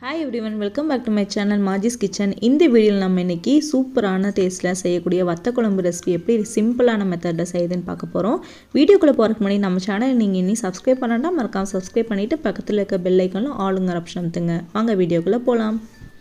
hi everyone welcome back to my channel Maji's kitchen இந்த வீடியோவில் நம்ம இன்னைக்கு சூப்பரான டேஸ்ட்டில் செய்யக்கூடிய வத்த குழம்பு ரெசிபி எப்படி சிம்பிளான மெத்தடில் செய்யுதுன்னு பார்க்க போகிறோம் வீடியோக்குள்ளே போகிறதுக்கு முன்னாடி நம்ம சேனல் நீங்கள் இன்னும் சப்ஸ்கிரைப் பண்ணாட்டா மறக்காம சப்ஸ்கிரைப் பண்ணிவிட்டு பக்கத்தில் இருக்க பெல் ஐக்கானும் ஆளுங்கிற ஆப்ஷன் அமுத்துங்க வாங்க வீடியோக்குள்ளே போகலாம்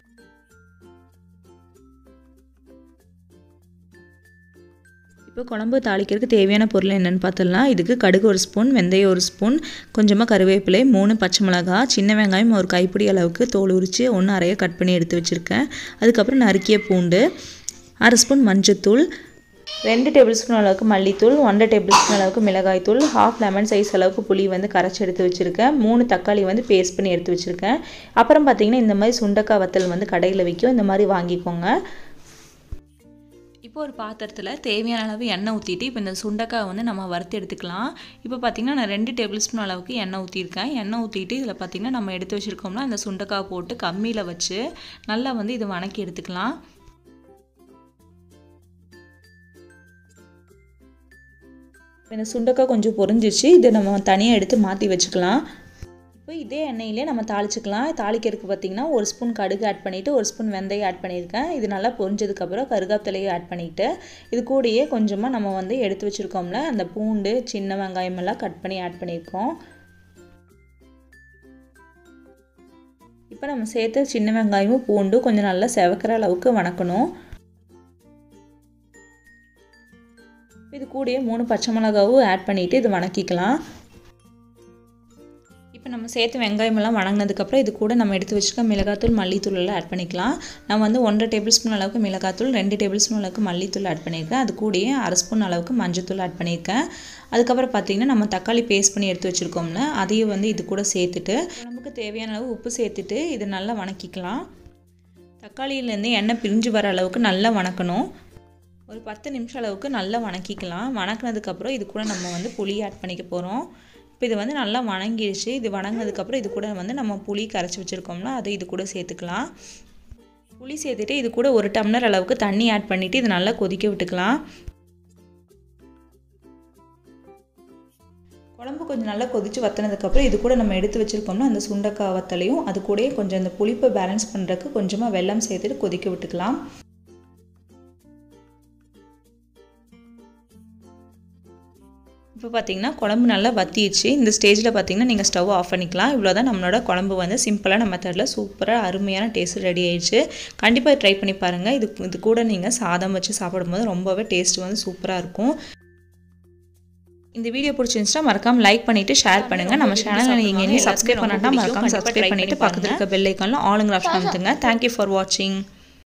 இப்போ குழம்பு தாளிக்கிறதுக்கு தேவையான பொருள் என்னென்னு பார்த்துடலாம் இதுக்கு கடுகு ஒரு ஸ்பூன் வெந்தயம் ஒரு ஸ்பூன் கொஞ்சமாக கருவேப்பிலை மூணு பச்சை மிளகா சின்ன வெங்காயம் ஒரு கைப்பிடி அளவுக்கு தோல் உரித்து ஒன்று அரைய கட் பண்ணி எடுத்து வச்சுருக்கேன் அதுக்கப்புறம் நறுக்கிய பூண்டு அரை ஸ்பூன் மஞ்சத்தூள் ரெண்டு டேபிள் ஸ்பூன் அளவுக்கு மல்லித்தூள் ஒன்றரை டேபிள் ஸ்பூன் அளவுக்கு மிளகாய்த்தூள் ஹாஃப் லெமன் சைஸ் அளவுக்கு புளி வந்து கரைச்சி எடுத்து வச்சுருக்கேன் மூணு தக்காளி வந்து பேஸ்ட் பண்ணி எடுத்து வச்சுருக்கேன் அப்புறம் பார்த்திங்கன்னா இந்த மாதிரி சுண்டக்காய் வத்தல் வந்து கடையில் விற்கும் இந்த மாதிரி வாங்கிக்கோங்க இப்போ ஒரு பாத்திரத்தில் தேவையான அளவு எண்ணெய் ஊற்றிட்டு இப்போ இந்த சுண்டைக்காய் வந்து நம்ம வறுத்து எடுத்துக்கலாம் இப்போ பார்த்திங்கன்னா நான் ரெண்டு டேபிள் ஸ்பூன் அளவுக்கு எண்ணெய் ஊற்றிருக்கேன் எண்ணெய் ஊற்றிட்டு இதில் பார்த்திங்கன்னா நம்ம எடுத்து வச்சுருக்கோம்னா அந்த சுண்டைக்காய் போட்டு கம்மியில் வச்சு நல்லா வந்து இது வணக்கி எடுத்துக்கலாம் இந்த சுண்டைக்காய் கொஞ்சம் பொரிஞ்சிச்சு இதை நம்ம தனியாக எடுத்து மாற்றி வச்சுக்கலாம் இப்போ இதே எண்ணெயிலே நம்ம தாளிச்சிக்கலாம் தாளிக்கிறதுக்கு பார்த்திங்கன்னா ஒரு ஸ்பூன் கடுகு ஆட் பண்ணிவிட்டு ஒரு ஸ்பூன் வெந்தயம் ஆட் பண்ணியிருக்கேன் இது நல்லா பொரிஞ்சதுக்கப்புறம் கருகாப்பிலையும் ஆட் பண்ணிவிட்டு இது கூடயே கொஞ்சமாக நம்ம வந்து எடுத்து வச்சுருக்கோம்ல அந்த பூண்டு சின்ன வெங்காயம் எல்லாம் கட் பண்ணி ஆட் பண்ணியிருக்கோம் இப்போ நம்ம சேர்த்த சின்ன வெங்காயமும் பூண்டும் கொஞ்சம் நல்லா செவக்கிற அளவுக்கு வணக்கணும் இது கூடயே மூணு பச்சை மிளகாவும் ஆட் பண்ணிவிட்டு இது வணக்கிக்கலாம் இப்போ நம்ம சேர்த்து வெங்காயமெல்லாம் வணங்கினதுக்கப்புறம் இது கூட நம்ம எடுத்து வச்சுருக்க மிளகாத்தூள் மல்லித்தூள் எல்லாம் ஆட் பண்ணிக்கலாம் நான் வந்து ஒன்றரை டேபிள் ஸ்பூன் அளவுக்கு மிளகாத்தூள் ரெண்டு டேபிள் ஸ்பூன் அளவுக்கு மல்லித்தூள் ஆட் பண்ணியிருக்கேன் அது கூடயே அரை ஸ்பூன் அளவுக்கு மஞ்சத்தூள் ஆட் பண்ணியிருக்கேன் அதுக்கப்புறம் பார்த்திங்கன்னா நம்ம தக்காளி பேஸ்ட் பண்ணி எடுத்து வச்சுருக்கோம்ல அதையும் வந்து இது கூட சேர்த்துட்டு நமக்கு தேவையான அளவு உப்பு சேர்த்துட்டு இது நல்லா வணக்கிக்கலாம் தக்காளியிலேருந்து எண்ணெய் பிரிஞ்சு வர அளவுக்கு நல்லா வணக்கணும் ஒரு பத்து நிமிஷம் அளவுக்கு நல்லா வணக்கிக்கலாம் வணக்கினதுக்கப்புறம் இது கூட நம்ம வந்து புளி ஆட் பண்ணிக்க போகிறோம் இப்போ இது வந்து நல்லா வணங்கிடுச்சு இது வணங்கினதுக்கப்புறம் இது கூட வந்து நம்ம புளி கரைச்சி வச்சுருக்கோம்ல அதை இது கூட சேர்த்துக்கலாம் புளி சேர்த்துட்டு இது கூட ஒரு டம்ளர் அளவுக்கு தண்ணி ஆட் பண்ணிவிட்டு இது நல்லா கொதிக்க விட்டுக்கலாம் குழம்பு கொஞ்சம் நல்லா கொதித்து வற்றினதுக்கப்புறம் இது கூட நம்ம எடுத்து வச்சுருக்கோம்னா அந்த சுண்டக்காய் வத்தலையும் அது கூடயே கொஞ்சம் அந்த புளிப்பை பேலன்ஸ் பண்ணுறதுக்கு கொஞ்சமாக வெல்லம் சேர்த்துட்டு கொதிக்க விட்டுக்கலாம் இப்போ பார்த்தீங்கன்னா குழம்பு நல்லா வத்திடுச்சு இந்த ஸ்டேஜில் பார்த்தீங்கன்னா நீங்கள் ஸ்டவ் ஆஃப் பண்ணிக்கலாம் இவ்வளோ தான் நம்மளோட குழம்பு வந்து சிம்பிளான மெத்தடில் சூப்பராக அருமையான டேஸ்ட் ரெடி ஆயிடுச்சு கண்டிப்பாக ட்ரை பண்ணி பாருங்கள் இது இது கூட நீங்கள் சாதம் வச்சு சாப்பிடும்போது ரொம்பவே டேஸ்ட் வந்து சூப்பராக இருக்கும் இந்த வீடியோ பிடிச்சிருந்துச்சுன்னா மறக்காம லைக் பண்ணிவிட்டு ஷேர் பண்ணுங்கள் நம்ம சேனலில் நீங்கள் இன்னும் சப்ஸ்கிரைப் பண்ணாட்டா மறக்காம சப்ஸ்கிரைப் பண்ணிவிட்டு பக்கத்தில் இருக்க பெல் ஐக்கானில் ஆளுங்கிற ஆப்ஷன் அமுத்துங்க தேங்க்யூ ஃபார் வாட்சிங்